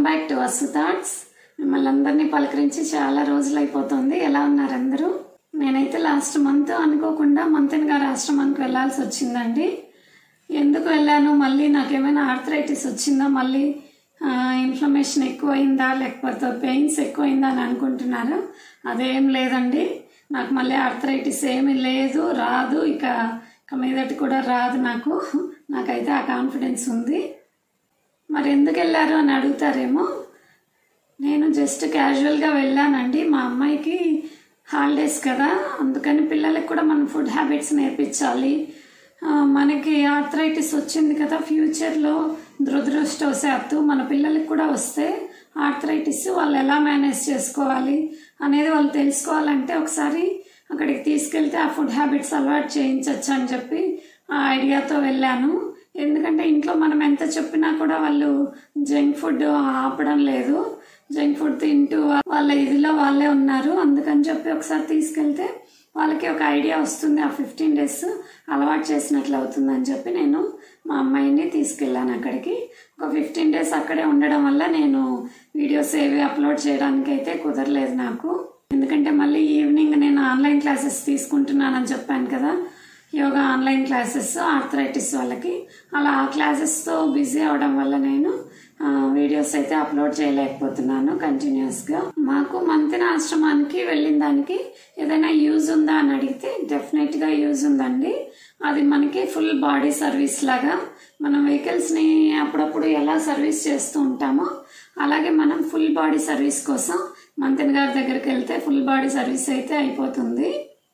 back to Vasu thoughts మిమ్మల్ని అందరినీ పలకరించి చాలా రోజులు అయిపోతుంది ఎలా ఉన్నారు అందరూ నేనైతే లాస్ట్ మంత్ అనుకోకుండా మంతెన్ గారు ఆశ్రమానికి వెళ్ళాల్సి వచ్చిందండి ఎందుకు వెళ్ళాను మళ్ళీ నాకేమైనా ఆర్థరైటిస్ వచ్చిందా మళ్ళీ ఇన్ఫ్లమేషన్ ఎక్కువైందా లేకపోతే పెయిన్స్ ఎక్కువైందా అని అనుకుంటున్నారు అదేం లేదండి నాకు మళ్ళీ ఆర్థరైటిస్ ఏమీ లేదు రాదు ఇక ఇక మీదటి కూడా రాదు నాకు నాకైతే ఆ కాన్ఫిడెన్స్ ఉంది మరి ఎందుకు వెళ్ళారు అని అడుగుతారేమో నేను జస్ట్ క్యాజువల్గా వెళ్ళానండి మా అమ్మాయికి హాలిడేస్ కదా అందుకని పిల్లలకు కూడా మనం ఫుడ్ హ్యాబిట్స్ నేర్పించాలి ఆ, మనకి ఆర్థరైటిస్ వచ్చింది కదా ఫ్యూచర్లో దురదృష్టవశాత్తు మన పిల్లలకి కూడా వస్తే ఆర్థరైటిస్ వాళ్ళు ఎలా మేనేజ్ చేసుకోవాలి అనేది వాళ్ళు తెలుసుకోవాలంటే ఒకసారి అక్కడికి తీసుకెళ్తే ఆ ఫుడ్ హ్యాబిట్స్ అలవాటు చేయించవచ్చు అని చెప్పి ఆ ఐడియాతో వెళ్ళాను ఎందుకంటే ఇంట్లో మనం ఎంత చెప్పినా కూడా వాళ్ళు జంక్ ఫుడ్ ఆపడం లేదు జంక్ ఫుడ్ తింటూ వాళ్ళ ఇదిలో వాళ్ళే ఉన్నారు అందుకని చెప్పి ఒకసారి తీసుకెళ్తే వాళ్ళకి ఒక ఐడియా వస్తుంది ఆ ఫిఫ్టీన్ డేస్ అలవాటు చేసినట్లు అవుతుందని చెప్పి నేను మా అమ్మాయిని తీసుకెళ్ళాను అక్కడికి ఒక ఫిఫ్టీన్ డేస్ అక్కడే ఉండడం వల్ల నేను వీడియోస్ ఏవి అప్లోడ్ చేయడానికి అయితే కుదరలేదు నాకు ఎందుకంటే మళ్ళీ ఈవినింగ్ నేను ఆన్లైన్ క్లాసెస్ తీసుకుంటున్నానని చెప్పాను కదా యోగా ఆన్లైన్ క్లాసెస్ ఆర్థరైటిస్ వాళ్ళకి అలా ఆ క్లాసెస్తో బిజీ అవడం వల్ల నేను ఆ, వీడియోస్ అయితే అప్లోడ్ చేయలేకపోతున్నాను కంటిన్యూస్గా మాకు మంతిన ఆశ్రమానికి వెళ్ళిన దానికి ఏదైనా యూజ్ ఉందా అని అడిగితే డెఫినెట్గా యూజ్ ఉందండి అది మనకి ఫుల్ బాడీ సర్వీస్ లాగా మనం వెహికల్స్ని అప్పుడప్పుడు ఎలా సర్వీస్ చేస్తూ ఉంటామో అలాగే మనం ఫుల్ బాడీ సర్వీస్ కోసం మంతిన్ గారి దగ్గరికి వెళ్తే ఫుల్ బాడీ సర్వీస్ అయితే అయిపోతుంది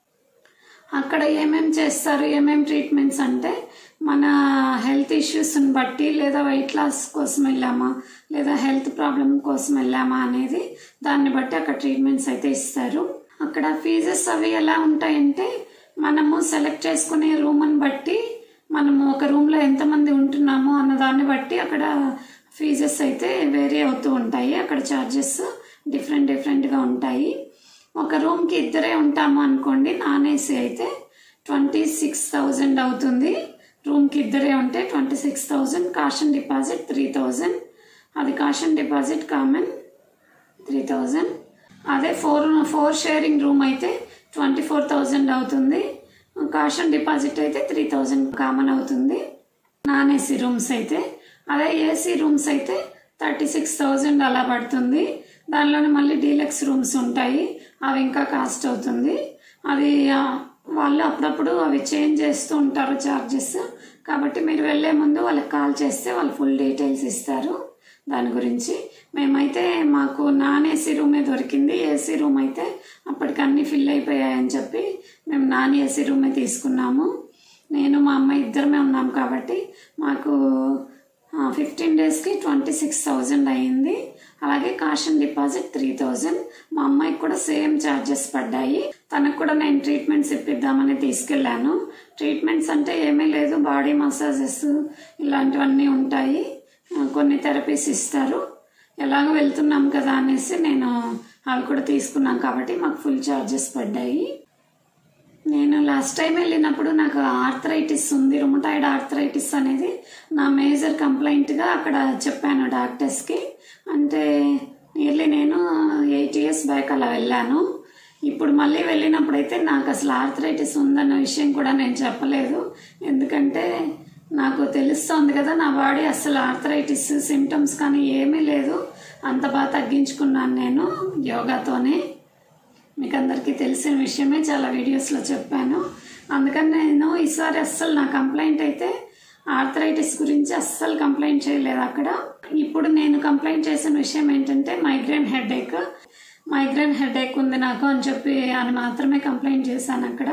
అక్కడ ఏమేం చేస్తారు ఏమేం ట్రీట్మెంట్స్ అంటే మన హెల్త్ ఇష్యూస్ని బట్టి లేదా వెయిట్ లాస్ కోసం వెళ్ళామా లేదా హెల్త్ ప్రాబ్లం కోసం వెళ్ళామా అనేది దాన్ని బట్టి అక్కడ ట్రీట్మెంట్స్ అయితే ఇస్తారు అక్కడ ఫీజెస్ అవి ఎలా ఉంటాయంటే మనము సెలెక్ట్ చేసుకునే రూమ్ని బట్టి మనము ఒక రూమ్లో ఎంతమంది ఉంటున్నామో అన్న దాన్ని బట్టి అక్కడ ఫీజెస్ అయితే వేరీ అవుతూ ఉంటాయి అక్కడ ఛార్జెస్ డిఫరెంట్ డిఫరెంట్గా ఉంటాయి ఒక రూమ్కి ఇద్దరే ఉంటాము అనుకోండి నాన్ ఏసీ అయితే ట్వంటీ సిక్స్ థౌజండ్ అవుతుంది రూమ్కి ఇద్దరే ఉంటే twenty six thousand caution deposit three thousand అది caution deposit common three thousand అదే ఫోర్ ఫోర్ షేరింగ్ రూమ్ అయితే ట్వంటీ ఫోర్ థౌజండ్ అవుతుంది కాషన్ డిపాజిట్ అయితే త్రీ థౌజండ్ కామన్ అవుతుంది నాన్ ఏసీ రూమ్స్ అయితే అదే ఏసీ రూమ్స్ అయితే థర్టీ సిక్స్ థౌజండ్ అలా పడుతుంది దానిలోనే మళ్ళీ డీలక్స్ రూమ్స్ ఉంటాయి అవి ఇంకా కాస్ట్ అవుతుంది అది ఆ, వాళ్ళు అప్పుడప్పుడు అవి చేంజ్ చేస్తూ ఉంటారు చార్జెస్ కాబట్టి మీరు వెళ్ళే ముందు వాళ్ళకి కాల్ చేస్తే వాళ్ళు ఫుల్ డీటెయిల్స్ ఇస్తారు దాని గురించి మేమైతే మాకు నాన్ ఏసీ రూమే దొరికింది ఏసీ రూమ్ అయితే అప్పటికి అన్నీ ఫిల్ అయిపోయాయని చెప్పి మేము నాన్ ఏసీ రూమే తీసుకున్నాము నేను మా అమ్మాయి ఇద్దరమే ఉన్నాం కాబట్టి మాకు ఫిఫ్టీన్ డేస్కి ట్వంటీ సిక్స్ థౌజండ్ అయింది అలాగే కాషన్ డిపాజిట్ త్రీ థౌజండ్ మా అమ్మాయికి కూడా సేమ్ ఛార్జెస్ పడ్డాయి తనకు కూడా నేను ట్రీట్మెంట్స్ ఇప్పిద్దామని తీసుకెళ్ళాను ట్రీట్మెంట్స్ అంటే ఏమీ లేదు బాడీ మసాజెస్ ఇలాంటివన్నీ ఉంటాయి ఆ, కొన్ని థెరపీస్ ఇస్తారు ఎలాగో వెళ్తున్నాం కదా అనేసి నేను అవి కూడా తీసుకున్నాం కాబట్టి మాకు ఫుల్ ఛార్జెస్ పడ్డాయి నేను లాస్ట్ టైం వెళ్ళినప్పుడు నాకు ఆర్థరైటిస్ ఉంది రుమటాయిడ్ ఆర్థరైటిస్ అనేది నా మేజర్ కంప్లైంట్గా అక్కడ చెప్పాను డాక్టర్స్కి అంటే నియర్లీ నేను ఎయిట్ ఇయర్స్ బ్యాక్ అలా వెళ్ళాను ఇప్పుడు మళ్ళీ వెళ్ళినప్పుడైతే నాకు అసలు ఆర్థరైటిస్ ఉందన్న విషయం కూడా నేను చెప్పలేదు ఎందుకంటే నాకు తెలుస్తోంది కదా నా బాడీ అసలు ఆర్థరైటిస్ సిమ్టమ్స్ కానీ ఏమీ లేదు అంత బాగా తగ్గించుకున్నాను నేను యోగాతోనే మీకు అందరికీ తెలిసిన విషయమే చాలా వీడియోస్లో చెప్పాను అందుకని నేను ఈసారి అస్సలు నా కంప్లైంట్ అయితే ఆర్థరైటిస్ గురించి అస్సలు కంప్లైంట్ చేయలేదు అక్కడ ఇప్పుడు నేను కంప్లైంట్ చేసిన విషయం ఏంటంటే మైగ్రేన్ హెడేక్ మైగ్రేన్ హెడేక్ ఉంది నాకు అని చెప్పి అని మాత్రమే కంప్లైంట్ చేశాను అక్కడ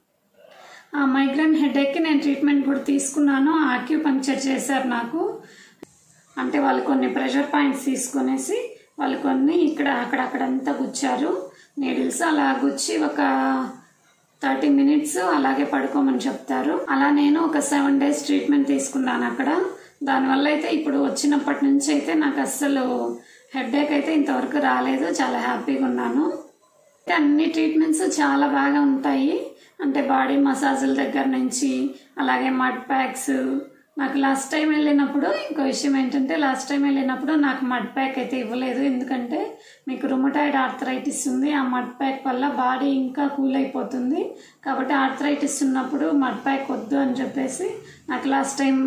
ఆ మైగ్రేన్ హెడేక్కి నేను ట్రీట్మెంట్ కూడా తీసుకున్నాను ఆక్యూపంక్చర్ చేశారు నాకు అంటే వాళ్ళు కొన్ని ప్రెషర్ పాయింట్స్ తీసుకునేసి వాళ్ళు కొన్ని ఇక్కడ అక్కడ అక్కడంతా గుచ్చారు నీడిల్స్ అలా గుచ్చి ఒక థర్టీ మినిట్స్ అలాగే పడుకోమని చెప్తారు అలా నేను ఒక సెవెన్ డేస్ ట్రీట్మెంట్ తీసుకున్నాను అక్కడ దానివల్ల అయితే ఇప్పుడు వచ్చినప్పటి నుంచి అయితే నాకు అస్సలు హెడేక్ అయితే ఇంతవరకు రాలేదు చాలా హ్యాపీగా ఉన్నాను అంటే అన్ని ట్రీట్మెంట్స్ చాలా బాగా ఉంటాయి అంటే బాడీ మసాజుల దగ్గర నుంచి అలాగే మడ్ ప్యాక్స్ నాకు లాస్ట్ టైం వెళ్ళినప్పుడు ఇంకో విషయం ఏంటంటే లాస్ట్ టైం వెళ్ళినప్పుడు నాకు మడ్ ప్యాక్ అయితే ఇవ్వలేదు ఎందుకంటే మీకు రుమటాయిడ్ ఆర్థరైటిస్ ఉంది ఆ మడ్ ప్యాక్ వల్ల బాడీ ఇంకా కూల్ అయిపోతుంది కాబట్టి ఆర్థరైటిస్ ఉన్నప్పుడు మడ్ ప్యాక్ వద్దు అని చెప్పేసి నాకు last time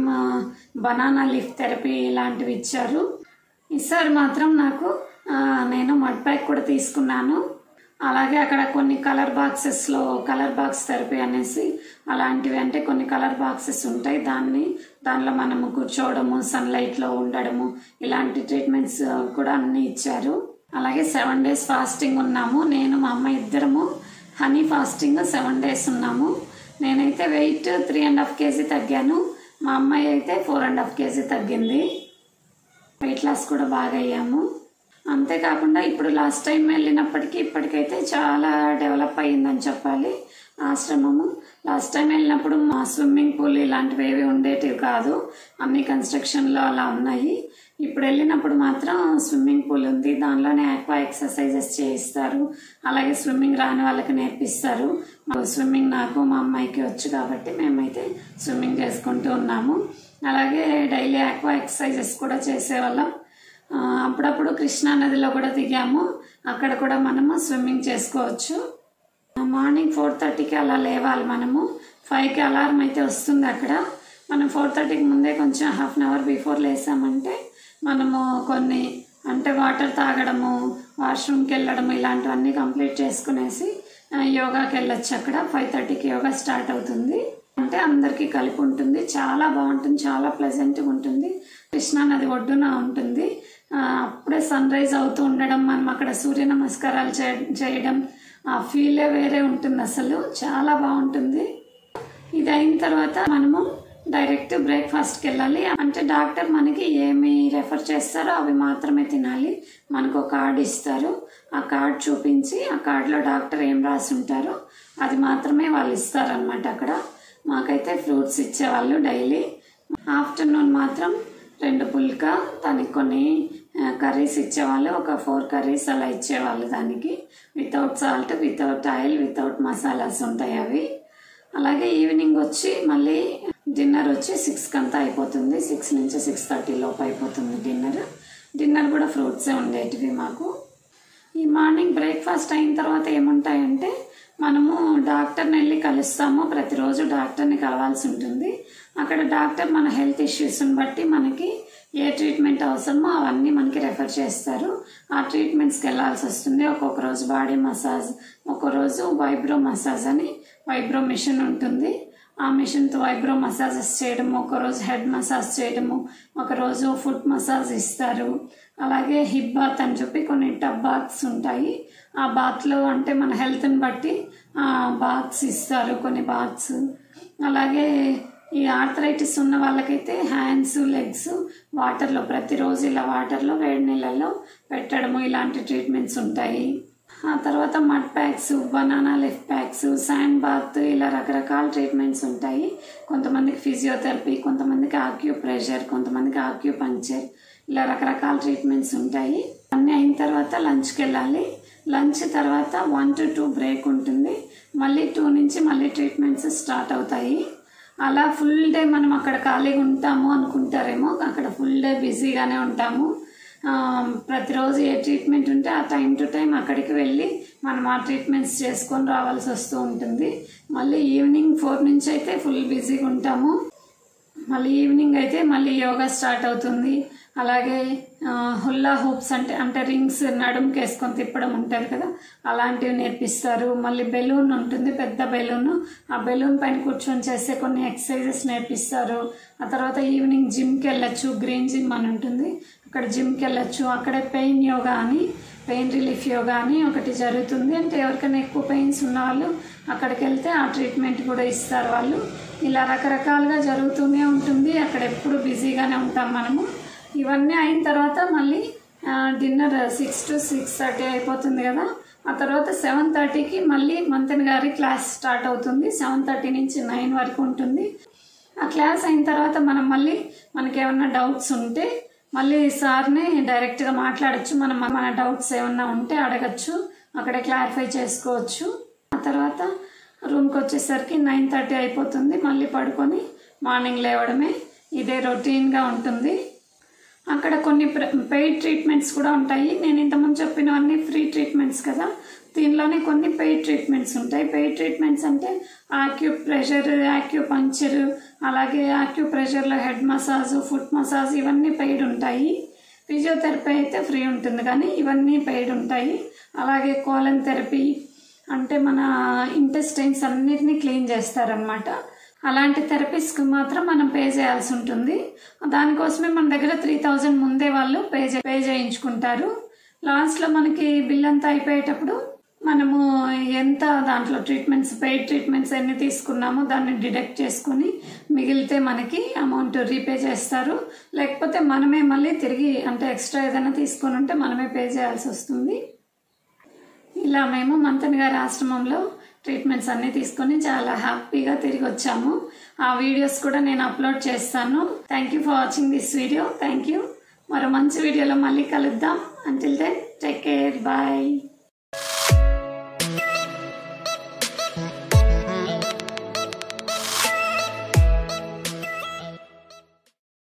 banana leaf therapy ఇలాంటివి ఇచ్చారు ఈసారి మాత్రం నాకు ఆ, నేను మడ్ ప్యాక్ కూడా తీసుకున్నాను అలాగే అక్కడ కొన్ని కలర్ బాక్సెస్లో కలర్ బాక్స్ థెరపీ అనేసి అలాంటివి అంటే కొన్ని కలర్ బాక్సెస్ ఉంటాయి దాన్ని దానిలో మనము కూర్చోవడము సన్లైట్లో ఉండడము ఇలాంటి ట్రీట్మెంట్స్ కూడా అన్నీ ఇచ్చారు అలాగే సెవెన్ డేస్ ఫాస్టింగ్ ఉన్నాము నేను మా అమ్మ ఇద్దరము హనీ ఫాస్టింగ్ సెవెన్ డేస్ ఉన్నాము నేనైతే weight three and half KG తగ్గాను మా అమ్మాయి అయితే ఫోర్ అండ్ హాఫ్ కేజీ తగ్గింది వెయిట్ లాస్ కూడా బాగా అయ్యాము అంతేకాకుండా ఇప్పుడు లాస్ట్ టైం వెళ్ళినప్పటికీ ఇప్పటికైతే చాలా డెవలప్ అయ్యిందని చెప్పాలి ఆశ్రమము లాస్ట్ టైం వెళ్ళినప్పుడు మా స్విమ్మింగ్ పూల్ ఇలాంటివి ఏవి ఉండేటివి కాదు అన్ని కన్స్ట్రక్షన్లో అలా ఉన్నాయి ఇప్పుడు వెళ్ళినప్పుడు మాత్రం స్విమ్మింగ్ పూల్ ఉంది దానిలోనే ఆక్వా ఎక్సర్సైజెస్ చేయిస్తారు అలాగే స్విమ్మింగ్ రాని వాళ్ళకి నేర్పిస్తారు మాకు స్విమ్మింగ్ నాకు మా అమ్మాయికి వచ్చు కాబట్టి మేమైతే స్విమ్మింగ్ చేసుకుంటూ ఉన్నాము అలాగే డైలీ ఆక్వా ఎక్సర్సైజెస్ కూడా చేసేవాళ్ళం ఆ, అప్పుడప్పుడు కృష్ణా నదిలో కూడా దిగాము అక్కడ కూడా మనము స్విమ్మింగ్ చేసుకోవచ్చు మార్నింగ్ ఫోర్ థర్టీకి అలా లేవాలి మనము ఫైవ్కి అలారం అయితే వస్తుంది అక్కడ మనం ఫోర్ థర్టీకి ముందే కొంచెం హాఫ్ అన్ అవర్ బిఫోర్ లేసామంటే మనము కొన్ని అంటే వాటర్ తాగడము వాష్రూమ్కి వెళ్ళడము ఇలాంటివన్నీ కంప్లీట్ చేసుకునేసి ఆ, యోగాకి వెళ్ళొచ్చు అక్కడ ఫైవ్ థర్టీకి యోగా స్టార్ట్ అవుతుంది అంటే అందరికీ కలిపి ఉంటుంది చాలా బాగుంటుంది చాలా ప్లెజెంట్గా ఉంటుంది కృష్ణా నది ఒడ్డున ఉంటుంది ఆ, అప్పుడే సన్ రైజ్ అవుతూ ఉండడం మనం అక్కడ సూర్య నమస్కారాలు చే- చేయడం ఆ ఫీలే వేరే ఉంటుంది అసలు చాలా బాగుంటుంది ఇది అయిన తర్వాత మనము డైరెక్ట్ బ్రేక్ఫాస్ట్కి వెళ్ళాలి అంటే డాక్టర్ మనకి ఏమి రెఫర్ చేస్తారో అవి మాత్రమే తినాలి మనకు ఒక కార్డ్ ఇస్తారు ఆ కార్డ్ చూపించి ఆ కార్డులో డాక్టర్ ఏం రాసి ఉంటారో అది మాత్రమే వాళ్ళు ఇస్తారనమాట అక్కడ మాకైతే ఫ్రూట్స్ ఇచ్చేవాళ్ళు డైలీ ఆఫ్టర్నూన్ మాత్రం రెండు పుల్క దానికి కొన్ని కర్రీస్ ఇచ్చేవాళ్ళు ఒక ఫోర్ కర్రీస్ అలా ఇచ్చేవాళ్ళు దానికి without salt without oil without masalas ఉంటాయి అవి అలాగే ఈవినింగ్ వచ్చి మళ్ళీ డిన్నర్ వచ్చి సిక్స్కి అంతా అయిపోతుంది సిక్స్ నుంచి సిక్స్ థర్టీ లోపు అయిపోతుంది డిన్నర్ డిన్నర్ కూడా ఫ్రూట్సే ఉండేటివి మాకు ఈ మార్నింగ్ బ్రేక్ఫాస్ట్ అయిన తర్వాత ఏముంటాయంటే మనము డాక్టర్ని వెళ్ళి కలుస్తాము ప్రతిరోజు డాక్టర్ని కలవాల్సి ఉంటుంది అక్కడ డాక్టర్ మన హెల్త్ ఇష్యూస్ని బట్టి మనకి ఏ ట్రీట్మెంట్ అవసరమో అవన్నీ మనకి రెఫర్ చేస్తారు ఆ ట్రీట్మెంట్స్కి వెళ్ళాల్సి వస్తుంది ఒక్కొక్క రోజు బాడీ మసాజ్ ఒక్కో రోజు వైబ్రో మసాజ్ అని వైబ్రో మిషన్ ఉంటుంది ఆ మిషన్తో వైబ్రో మసాజెస్ చేయడము ఒకరోజు హెడ్ మసాజ్ చేయడము ఒకరోజు ఫుట్ మసాజ్ ఇస్తారు అలాగే హిప్ బాత్ అని చెప్పి కొన్ని టబ్ బాత్స్ ఉంటాయి ఆ బాత్లో అంటే మన హెల్త్ని బట్టి ఆ బాత్స్ ఇస్తారు కొన్ని బాత్స్ అలాగే ఈ ఆర్థరైటిస్ ఉన్న వాళ్ళకైతే హ్యాండ్స్ లెగ్స్ వాటర్లో ప్రతిరోజు ఇలా వాటర్లో వేడి నీళ్ళల్లో పెట్టడము ఇలాంటి ట్రీట్మెంట్స్ ఉంటాయి ఆ తర్వాత mud packs banana leaf packs sand bath ఇలా రకరకాల ట్రీట్మెంట్స్ ఉంటాయి కొంతమందికి ఫిజియోథెరపీ కొంతమందికి ఆక్యూ ప్రెషర్ కొంతమందికి ఆక్యూ పంక్చర్ ఇలా రకరకాల ట్రీట్మెంట్స్ ఉంటాయి అన్నీ అయిన తర్వాత లంచ్కి వెళ్ళాలి లంచ్ తర్వాత వన్ టు టూ బ్రేక్ ఉంటుంది మళ్ళీ టూ నుంచి మళ్ళీ ట్రీట్మెంట్స్ స్టార్ట్ అవుతాయి అలా ఫుల్ డే మనం అక్కడ ఖాళీగా ఉంటాము అనుకుంటారేమో అక్కడ ఫుల్ డే బిజీగానే ఉంటాము ఆ, ప్రతిరోజు ఏ ట్రీట్మెంట్ ఉంటే ఆ టైం టు టైం అక్కడికి వెళ్ళి మనం ఆ ట్రీట్మెంట్స్ చేసుకొని రావాల్సి వస్తూ ఉంటుంది మళ్ళీ ఈవినింగ్ ఫోర్ నుంచి అయితే ఫుల్ బిజీగా ఉంటాము మళ్ళీ ఈవినింగ్ అయితే మళ్ళీ యోగా స్టార్ట్ అవుతుంది అలాగే ఆ, హుల్లా హూప్స్ అంటే అంటే రింగ్స్ నడుముకి వేసుకొని తిప్పడం ఉంటుంది కదా అలాంటివి నేర్పిస్తారు మళ్ళీ బెలూన్ ఉంటుంది పెద్ద బెలూన్ ఆ బెలూన్ పైన కూర్చొని చేసే కొన్ని ఎక్సర్సైజెస్ నేర్పిస్తారు ఆ తర్వాత ఈవినింగ్ జిమ్కి వెళ్ళొచ్చు గ్రీన్ జిమ్ అని ఉంటుంది అక్కడ జిమ్కి వెళ్ళొచ్చు అక్కడే పెయిన్ యోగా అని పెయిన్ రిలీఫ్ యోగా అని ఒకటి జరుగుతుంది అంటే ఎవరికైనా ఎక్కువ పెయిన్స్ ఉన్న వాళ్ళు అక్కడికి వెళ్తే ఆ ట్రీట్మెంట్ కూడా ఇస్తారు వాళ్ళు ఇలా రకరకాలుగా జరుగుతూనే ఉంటుంది అక్కడ ఎప్పుడు బిజీగానే ఉంటాం మనము ఇవన్నీ అయిన తర్వాత మళ్ళీ dinner six to six thirty అయిపోతుంది కదా ఆ తర్వాత సెవెన్ థర్టీకి మళ్ళీ మంతన్ గారి క్లాస్ స్టార్ట్ అవుతుంది సెవెన్ థర్టీ నుంచి నైన్ వరకు ఉంటుంది ఆ క్లాస్ అయిన తర్వాత మనం మళ్ళీ మనకి ఏమన్నా డౌట్స్ ఉంటే మళ్ళీ సార్ని డైరెక్ట్గా మాట్లాడచ్చు మనం మన డౌట్స్ ఏమన్నా ఉంటే అడగచ్చు అక్కడే క్లారిఫై చేసుకోవచ్చు ఆ తర్వాత రూమ్కి వచ్చేసరికి నైన్ థర్టీ అయిపోతుంది మళ్ళీ పడుకొని మార్నింగ్ లేవడమే ఇదే రొటీన్గా ఉంటుంది అక్కడ కొన్ని పెయిడ్ ట్రీట్మెంట్స్ కూడా ఉంటాయి నేను ఇంతకుముందు చెప్పినవన్నీ ఫ్రీ ట్రీట్మెంట్స్ కదా దీనిలోనే కొన్ని పెయిడ్ ట్రీట్మెంట్స్ ఉంటాయి పెయిడ్ ట్రీట్మెంట్స్ అంటే ఆక్యూ ప్రెషర్ ఆక్యూ పంక్చర్ అలాగే ఆక్యూ ప్రెషర్లో హెడ్ మసాజ్ ఫుట్ మసాజ్ ఇవన్నీ పెయిడ్ ఉంటాయి ఫిజియోథెరపీ అయితే ఫ్రీ ఉంటుంది కానీ ఇవన్నీ పెయిడ్ ఉంటాయి అలాగే కోలన్ థెరపీ అంటే మన ఇంటెస్టైన్స్ అన్నిటినీ క్లీన్ చేస్తారనమాట అలాంటి థెరపీస్కి మాత్రం మనం పే చేయాల్సి ఉంటుంది దానికోసమే మన దగ్గర త్రీ థౌజండ్ ముందే వాళ్ళు పే చే పే చేయించుకుంటారు లాస్ట్లో మనకి బిల్ అంతా అయిపోయేటప్పుడు మనము ఎంత దాంట్లో ట్రీట్మెంట్స్ పెయిడ్ ట్రీట్మెంట్స్ ఎన్ని తీసుకున్నామో దాన్ని డిడక్ట్ చేసుకుని మిగిలితే మనకి అమౌంట్ రీపే చేస్తారు లేకపోతే మనమే మళ్ళీ తిరిగి అంటే ఎక్స్ట్రా ఏదైనా తీసుకొని ఉంటే మనమే పే చేయాల్సి వస్తుంది ఇలా మేము మంతన్ గారి ఆశ్రమంలో ట్రీట్మెంట్స్ అన్నీ తీసుకొని చాలా హ్యాపీగా తిరిగి వచ్చాము ఆ వీడియోస్ కూడా నేను అప్లోడ్ చేస్తాను thank you for watching this video thank you మరో మంచి వీడియోలో మళ్ళీ కలుద్దాం until then take care bye